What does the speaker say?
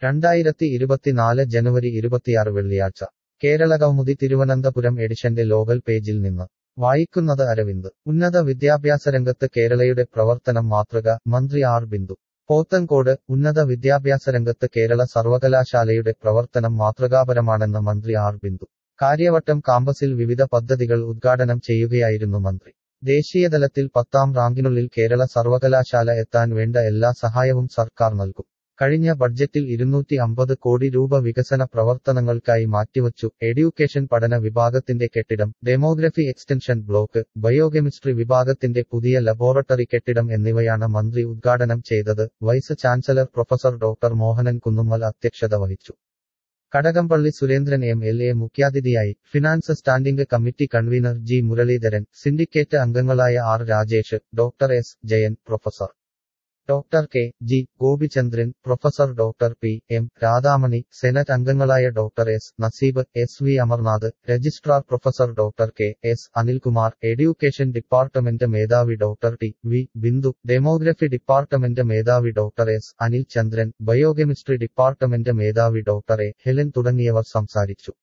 രണ്ടായിരത്തി ഇരുപത്തിനാല് ജനുവരി ഇരുപത്തിയാറ് വെള്ളിയാഴ്ച കേരളകൗമുദി തിരുവനന്തപുരം എഡിഷന്റെ ലോകൽ പേജിൽ നിന്ന് വായിക്കുന്നത് അരവിന്ദ് ഉന്നത വിദ്യാഭ്യാസ രംഗത്ത് കേരളയുടെ പ്രവർത്തനം മാതൃക മന്ത്രി ആർ ബിന്ദു പോത്തൻകോട് ഉന്നത വിദ്യാഭ്യാസ രംഗത്ത് കേരള സർവകലാശാലയുടെ പ്രവർത്തനം മാതൃകാപരമാണെന്ന് മന്ത്രി ആർ ബിന്ദു കാര്യവട്ടം കാമ്പസിൽ വിവിധ പദ്ധതികൾ ഉദ്ഘാടനം ചെയ്യുകയായിരുന്നു മന്ത്രി ദേശീയതലത്തിൽ പത്താം റാങ്കിനുള്ളിൽ കേരള സർവകലാശാല എത്താൻ വേണ്ട എല്ലാ സഹായവും സർക്കാർ നൽകും കഴിഞ്ഞ ബഡ്ജറ്റിൽ ഇരുന്നൂറ്റി അമ്പത് കോടി രൂപ വികസന പ്രവർത്തനങ്ങൾക്കായി മാറ്റിവച്ചു എഡ്യൂക്കേഷൻ പഠന വിഭാഗത്തിന്റെ കെട്ടിടം ഡെമോഗ്രഫി എക്സ്റ്റൻഷൻ ബ്ലോക്ക് ബയോകെമിസ്ട്രി വിഭാഗത്തിന്റെ പുതിയ ലബോറട്ടറി കെട്ടിടം എന്നിവയാണ് മന്ത്രി ഉദ്ഘാടനം ചെയ്തത് vice chancellor professor doctor Mohanan Kunnummal അധ്യക്ഷത വഹിച്ചു Kadakampally Surendran M L A മുഖ്യാതിഥിയായി finance standing committee convener G Muraleedharan syndicate അംഗങ്ങളായ R Rajesh doctor S Jayan professor doctor K G Gopichandran professor doctor P M Radhamani senate അംഗങ്ങളായ doctor S Naseeb S V Amarnath registrar professor doctor K S Anilkumar education department മേധാവി doctor T V Bindu demography department മേധാവി doctor S Anil Chandran biochemistry department മേധാവി doctor A Helen തുടങ്ങിയവർ സംസാരിച്ചു